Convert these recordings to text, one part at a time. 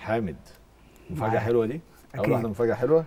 حامد مفاجاه معاك. حلوه دي اول أكيد. واحده مفاجاه حلوه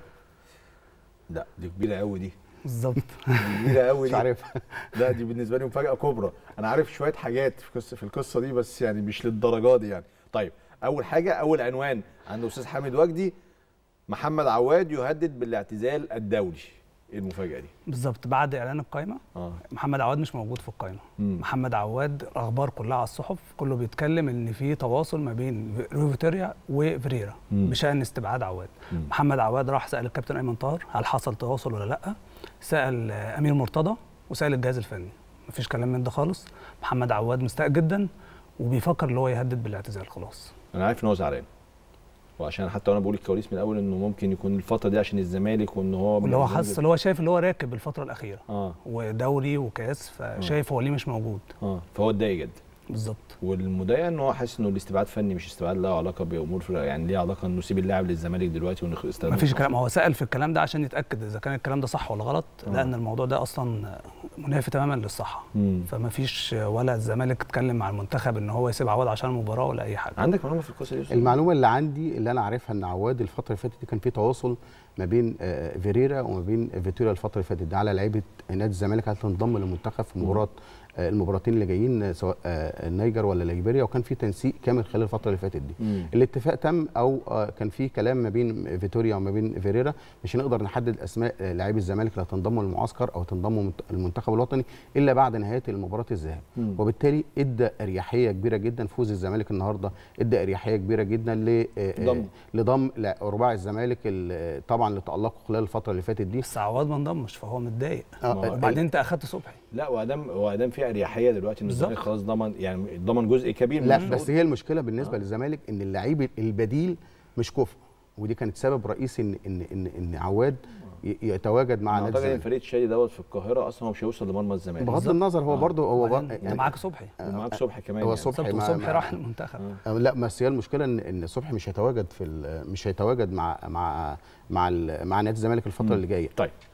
لا دي كبيره قوي دي بالظبط دي كبيره قوي مش دي عارف لا دي بالنسبه لي مفاجاه كبرى انا عارف شويه حاجات في قصه في القصه دي بس يعني مش للدرجه دي يعني طيب اول حاجه اول عنوان عند استاذ حامد وجدي محمد عواد يهدد بالاعتزال الدولي ايه المفاجاه دي بالظبط بعد اعلان القائمه اه محمد عواد مش موجود في القائمه مم. محمد عواد الاخبار كلها على الصحف كله بيتكلم ان في تواصل ما بين روفيتوريا وفريرا مم. بشان استبعاد عواد مم. محمد عواد راح سال الكابتن ايمن طاهر هل حصل تواصل ولا لا سال آه، امير مرتضى وسال الجهاز الفني مفيش كلام من ده خالص محمد عواد مستاء جدا وبيفكر اللي هو يهدد بالاعتزال خلاص انا عارف ان هو زعلان وعشان حتى وانا بقول الكواليس من الاول انه ممكن يكون الفتره دي عشان الزمالك وان هو واللي هو حس اللي هو شايف اللي هو راكب الفتره الاخيره اه ودوري وكاس فشايف هو ليه مش موجود اه فهو اتضايق جدا بالظبط والمضايقه ان هو حاسس انه الاستبعاد فني مش استبعاد له علاقه بامور في- يعني ليه علاقه انه يسيب اللاعب للزمالك دلوقتي وانه يستخدمه ما فيش كلام هو سال في الكلام ده عشان يتاكد اذا كان الكلام ده صح ولا غلط آه. لان الموضوع ده اصلا منافي تماما للصحه مم. فما فيش ولا الزمالك اتكلم مع المنتخب ان هو يسيب عواد عشان المباراه ولا اي حاجه عندك معلومه في القصه دي يا أستاذ؟ المعلومه اللي عندي اللي انا عارفها ان عواد الفتره اللي فاتت دي كان في تواصل ما بين آه، فيريرا وما بين فيتوريا الفتره اللي فاتت دي على لعيبه نادي الزمالك هل تنضم للمنتخب في مباراه آه، المباراتين اللي جايين آه، سواء آه، النيجر ولا ليبيريا وكان في تنسيق كامل خلال الفتره اللي فاتت دي مم. الاتفاق تم او آه، كان في كلام ما بين فيتوريا وما بين فيريرا مش هنقدر نحدد اسماء آه، لاعبي الزمالك اللي هتنضموا للمعسكر او تنضموا منت- المنتخب الوطني الا بعد نهايه المباراه الذهاب مم. وبالتالي ادى اريحيه كبيره جدا فوز الزمالك النهارده ادى اريحيه كبيره جدا ل آه، آه، ضم. لضم لا، رباعي الزمالك ال- طبعا اللي تالقوا خلال الفتره اللي فاتت دي بس عواد ما انضمش فهو متضايق آه، ما هو- وبعدين انت اخدت صبحي لا وادام وادام في اريحيه دلوقتي ان بالظبط. الزمالك خلاص ضمن يعني ضمن جزء كبير من لا الصعود. بس هي المشكله بالنسبه آه. آه. للزمالك ان اللعيب البديل مش كفء ودي كانت سبب رئيسي ان ان ان, إن عواد ي- يتواجد مع انا نادي اعتقد ان الزمالك فريد شادي دوت في القاهره اصلا هو مش هيوصل لمرمى الزمالك بغض بالظبط. النظر هو آه. برضه هو وبعدين بر... انت معاك صبحي ومعاك صبحي كمان هو يعني. صبحي بالظبط ما- وصبحي ما- راح المنتخب آه. آه، لا بس هي المشكله ان ان صبحي مش هيتواجد في ال- مش هيتواجد مع مع مع ال- مع نادي الزمالك الفتره مم. اللي جايه طيب